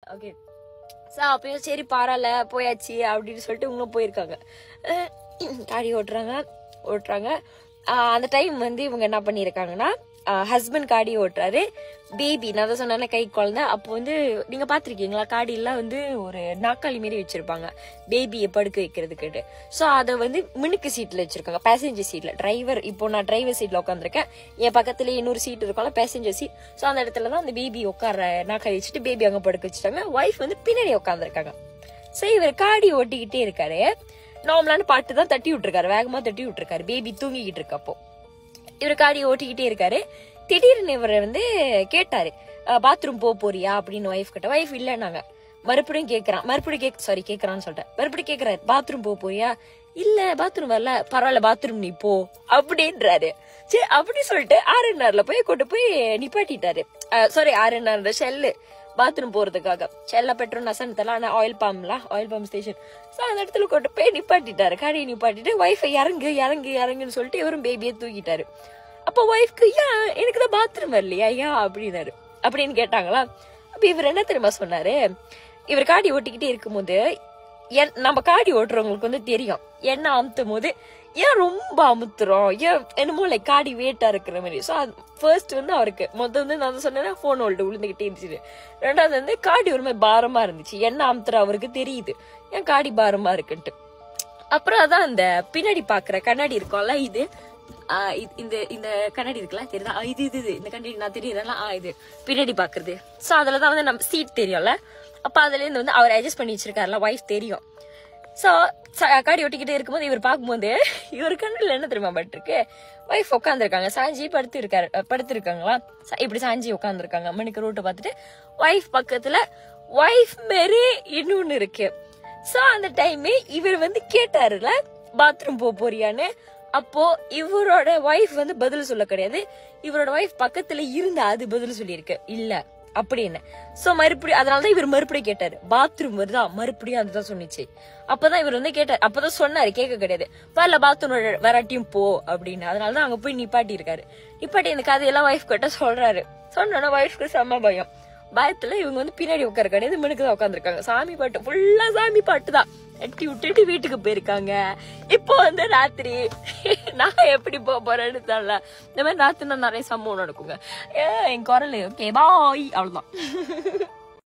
okay so அப்பயும் சரி பரவாயில்ல போயாச்சு அப்படின்னு சொல்லிட்டு இவங்களும் போயிருக்காங்க அஹ் காடி ஓட்டுறாங்க ஓட்டுறாங்க ஆஹ் அந்த டைம் வந்து இவங்க என்ன பண்ணியிருக்காங்கன்னா ஹஸ்பண்ட் காடி ஓட்டுறாரு பேபி நான் தான் சொன்னேன்ல கை குழந்தை அப்போ வந்து நீங்க பாத்திருக்கீங்களா காடியெல்லாம் வந்து ஒரு நாக்காளி மாரி வச்சிருப்பாங்க பேபியை படுக்க வைக்கிறதுக்கிட்டு ஸோ அதை வந்து மினுக்கு சீட்ல வச்சிருக்காங்க பேசஞ்சர் சீட்ல டிரைவர் இப்போ நான் டிரைவர் சீட்ல உட்காந்துருக்கேன் என் பக்கத்துல இன்னொரு சீட் இருக்கும்ல பேசஞ்சர் சீட் ஸோ அந்த இடத்துல தான் அந்த பேபி உட்கார நாக்காளி வச்சுட்டு பேபி அங்க படுக்க வச்சுட்டாங்க ஒய்ஃப் வந்து பின்னாடி உட்காந்துருக்காங்க ஸோ இவர் காடி ஓட்டிக்கிட்டே இருக்காரு நார்மலான பாட்டு தான் தட்டி விட்டுருக்காரு வேகமா தட்டி விட்டுருக்காரு பேபி தூங்கிக்கிட்டு இருக்கப்போ இவர் காடி ஓட்டிக்கிட்டே இருக்காரு திடீர்னு இவர் வந்து கேட்டாரு பாத்ரூம் போக போறியா அப்படின்னு ஒய்ஃப் கிட்ட ஒய்ஃப் இல்லைன்னாங்க மறுபடியும் கேக்குறான் மறுபடியும் கேக் சாரி கேக்குறான்னு சொல்லிட்டேன் மறுபடியும் கேக்குறாரு பாத்ரூம் போக போறியா இல்ல பாத்ரூம் வரல பரவாயில்ல பாத்ரூம் நீ போ அப்படின்றாரு சரி அப்படி சொல்லிட்டு ஆர்என்ஆர்ல போய் கொண்டு போய் நிப்பாட்டிட்டாரு சாரி ஆர்என்ஆர் ஷெல்லு பாத்ரூம் போறதுக்காக செல்ல பெட்ரோல் நசனத்தெல்லாம் ஆனா ஆயில் பாம்ல ஆயில் பாம் ஸ்டேஷன் ஸோ அந்த இடத்துல கொண்டு போய் நிப்பாட்டிட்டாரு காடியை நிப்பாட்டிட்டு ஒய்ஃபை இறங்கு இறங்கு இறங்குன்னு சொல்லிட்டு இவரும் பேபியை தூக்கிட்டாரு அப்போ ஒய்ஃப்க்கு ஏன் எனக்கு தான் பாத்ரூம் வரலையா ஏன் அப்படின்னாரு அப்படின்னு கேட்டாங்களா அப்ப இவர் என்ன தெரியுமா சொன்னாரு இவர் காடி ஓட்டிக்கிட்டே இருக்கும்போது என்- நம்ம காடி ஓட்டுறவங்களுக்கு வந்து தெரியும் என்ன அமுத்தும் போது ஏன் ரொம்ப அமுத்துறோம் ஏன் என்னமோ லைக் காடி வெயிட்டா இருக்கிற மாதிரி ஸோ ஃபர்ஸ்ட் வந்து அவருக்கு மொத்தம் வந்து நான் தான் சொன்னேன்னா ஃபோன் ஹோல்டு விழுந்துகிட்டே இருந்துச்சு ரெண்டாவது வந்து காடி ஒரு மாதிரி பாரமா இருந்துச்சு என்ன அமுத்துற அவருக்கு தெரியுது ஏன் காடி பாரமா இருக்குன்ட்டு அப்புறம் அதான் அந்த பின்னாடி பாக்குற கண்ணாடி இருக்கும்ல இது ஆ, இது- இந்த இந்த கண்ணாடி இருக்குல்ல தெரியுதா ஆ, இது இது இது இந்த கண்ணாடி நான் தெரியுதுல ஆ இது பின்னாடி பாக்குறது சோ அதுலதான் வந்து நம்ம சீட் தெரியும்ல அப்ப அதுல இருந்து வந்து அவர் அட்ஜஸ்ட் பண்ணி வச்சிருக்காருல ஒய்ஃப் தெரியும் சோ காடி ஒட்டிக்கிட்டே இருக்கும்போது இவர் பார்க்கும்போது இவர் கண்ணுல என்ன தெரியுமா பட்டிருக்கு ஒய்ஃப் உட்காந்துருக்காங்க சாஞ்சி படுத்து இருக்காரு அஹ் படுத்திருக்காங்களா சா- இப்படி சாஞ்சி உட்காந்துருக்காங்க மணிக்கு ரூட்டை பார்த்துட்டு ஒய்ஃப் பக்கத்துல ஒய்ஃப் மாரி இன்னொன்னு இருக்கு சோ அந்த டைம் இவர் வந்து கேட்டாருல பாத்ரூம் போக போறியான்னு அப்போ இவரோட ஒய்ஃப் வந்து பதில் சொல்ல கிடையாது இவரோட ஒய்ஃப் பக்கத்துல இருந்த அது பதில் சொல்லியிருக்கு இல்ல அப்படின்னு சோ மறுபடியும் அதனாலதான் இவர் மறுபடியும் கேட்டாரு பாத்ரூம் வருதா மறுபடியும் அதுதான் சொன்னிச்சு அப்பதான் இவர் வந்து கேட்டார் அப்பதான் சொன்னாரு கேட்க கிடையாது வரல பாத்ரூம் வராட்டியும் போ அப்படின்னு அதனாலதான் அங்க போய் நிப்பாட்டி இருக்காரு நிப்பாட்டி இந்த கதையெல்லாம் ஒய்ஃப் கிட்ட சொல்றாரு சொன்னோன்னா ஒய்ஃப்க்கு செம்ம பயம் பயத்துல இவங்க வந்து பின்னாடி உட்கார கிடையாது மினுக்கு தான் உட்காந்துருக்காங்க சாமி பாட்டு ஃபுல்லா சாமி பாட்டு தான் எட்டி விட்டுட்டு வீட்டுக்கு போயிருக்காங்க இப்போ வந்து ராத்திரி நான் எப்படி போக போறேன்னு தெரியல இந்த மாதிரி ராத்திரி நிறைய சம்பவம் நடக்குங்க ஏன் என் குரல் ஓகே பாய் அவ்வளவுதான்